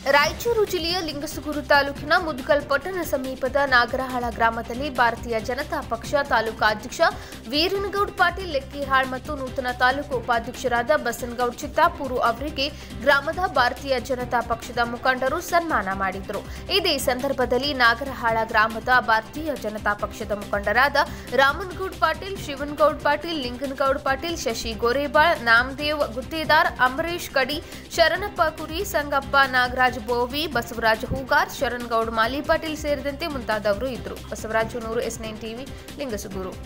ರಾಯಚೂರು ಜಿಲ್ಲೆಯ ಲಿಂಗಸುಗೂರು ತಾಲೂಕಿನ ಮುದ್ಗಲ್ ಪಟ್ಟಣ ಸಮೀಪದ ನಾಗರಹಾಳ ಗ್ರಾಮದಲ್ಲಿ ಭಾರತೀಯ ಜನತಾ ಪಕ್ಷ ತಾಲೂಕಾ ಅಧ್ಯಕ್ಷ ವೀರನಗೌಡ್ ಪಾಟೀಲ್ ಲೆಕ್ಕಿಹಾಳ್ ಮತ್ತು ನೂತನ ತಾಲೂಕು ಉಪಾಧ್ಯಕ್ಷರಾದ ಬಸನಗೌಡ್ ಚಿತ್ತಾಪೂರು ಅವರಿಗೆ ಗ್ರಾಮದ ಭಾರತೀಯ ಜನತಾ ಪಕ್ಷದ ಮುಖಂಡರು ಸನ್ಮಾನ ಮಾಡಿದರು ಇದೇ ಸಂದರ್ಭದಲ್ಲಿ ನಾಗರಹಾಳ ಗ್ರಾಮದ ಭಾರತೀಯ ಜನತಾ ಪಕ್ಷದ ಮುಖಂಡರಾದ ರಾಮನ್ಗೌಡ್ ಪಾಟೀಲ್ ಶಿವನ್ಗೌಡ್ ಪಾಟೀಲ್ ಲಿಂಗನಗೌಡ್ ಪಾಟೀಲ್ ಶಶಿ ಗೋರೇಬಾಳ್ ನಾಮದೇವ್ ಗುತ್ತೇದಾರ್ ಅಂಬರೀಶ್ ಕಡಿ ಶರಣಪ್ಪ ಕುರಿ ಸಂಗಪ್ಪ ನಾಗರಾಜ್ ಬೋವಿ ಬಸವರಾಜ್ ಹೂಗಾರ್ ಶರಣ್ಗೌಡ್ ಮಾಲಿ ಪಾಟೀಲ್ ಸೇರಿದಂತೆ ಮುಂತಾದವರು ಇದ್ದರು ಬಸವರಾಜ್ ನೂರು ಎಸ್ ನೈನ್ ಟಿವಿ ಲಿಂಗಸುಗೂರು